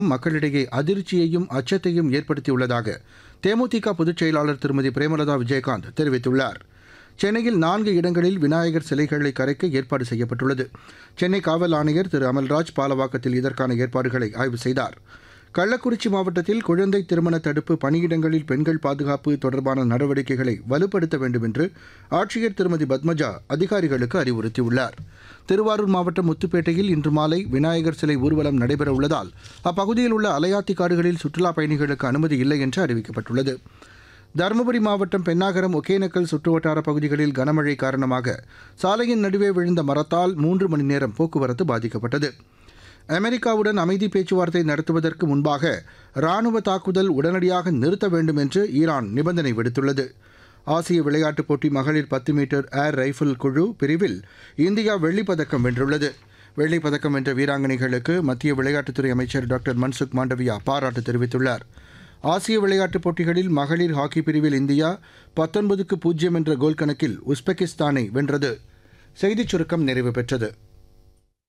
மக்களிடையே அதிர்ச்சியையும் அச்சத்தையும் ஏற்படுத்தியுள்ளதாக தேமுதிக பொதுச் செயலாளர் திருமதி பிரேமலதா விஜயகாந்த் தெரிவித்துள்ளார் சென்னையில் நான்கு இடங்களில் விநாயகர் சிலைகளை கரைக்க ஏற்பாடு செய்யப்பட்டுள்ளது சென்னை காவல் ஆணையர் திரு அமல்ராஜ் பாலவாக்கத்தில் இதற்கான ஏற்பாடுகளை ஆய்வு செய்தார் கள்ளக்குறிச்சி மாவட்டத்தில் குழந்தை திருமண தடுப்பு பணியிடங்களில் பெண்கள் பாதுகாப்பு தொடர்பான நடவடிக்கைகளை வலுப்படுத்த வேண்டும் என்று ஆட்சியர் திருமதி பத்மஜா அதிகாரிகளுக்கு அறிவுறுத்தியுள்ளார் திருவாரூர் மாவட்டம் முத்துப்பேட்டையில் இன்று மாலை விநாயகர் சிலை ஊர்வலம் நடைபெற உள்ளதால் அப்பகுதியில் உள்ள அலையாத்தி காடுகளில் சுற்றுலாப் பயணிகளுக்கு அனுமதி இல்லை என்று அறிவிக்கப்பட்டுள்ளது தருமபுரி மாவட்டம் பென்னாகரம் ஒகேனக்கல் சுற்றுவட்டார பகுதிகளில் கனமழை காரணமாக சாலையின் நடுவே விழுந்த மரத்தால் மூன்று மணி நேரம் போக்குவரத்து பாதிக்கப்பட்டது அமெரிக்காவுடன் அமைதி பேச்சுவார்த்தை நடத்துவதற்கு முன்பாக ராணுவ தாக்குதல் உடனடியாக நிறுத்த வேண்டும் என்று ஈரான் நிபந்தனை விடுத்துள்ளது ஆசிய விளையாட்டுப் போட்டி மகளிர் பத்து மீட்டர் ஏர் ரைஃபிள் குழு பிரிவில் இந்தியா வெள்ளிப் பதக்கம் வென்றுள்ளது வெள்ளிப் பதக்கம் வென்ற வீராங்கனைகளுக்கு மத்திய விளையாட்டுத்துறை அமைச்சர் டாக்டர் மன்சுக் மாண்டவியா பாராட்டு தெரிவித்துள்ளார் ஆசிய விளையாட்டுப் போட்டிகளில் மகளிர் ஹாக்கி பிரிவில் இந்தியா பத்தொன்பதுக்கு பூஜ்ஜியம் என்ற கோல் கணக்கில் உஸ்பெகிஸ்தானை வென்றது செய்திச் சுருக்கம் நிறைவு பெற்றது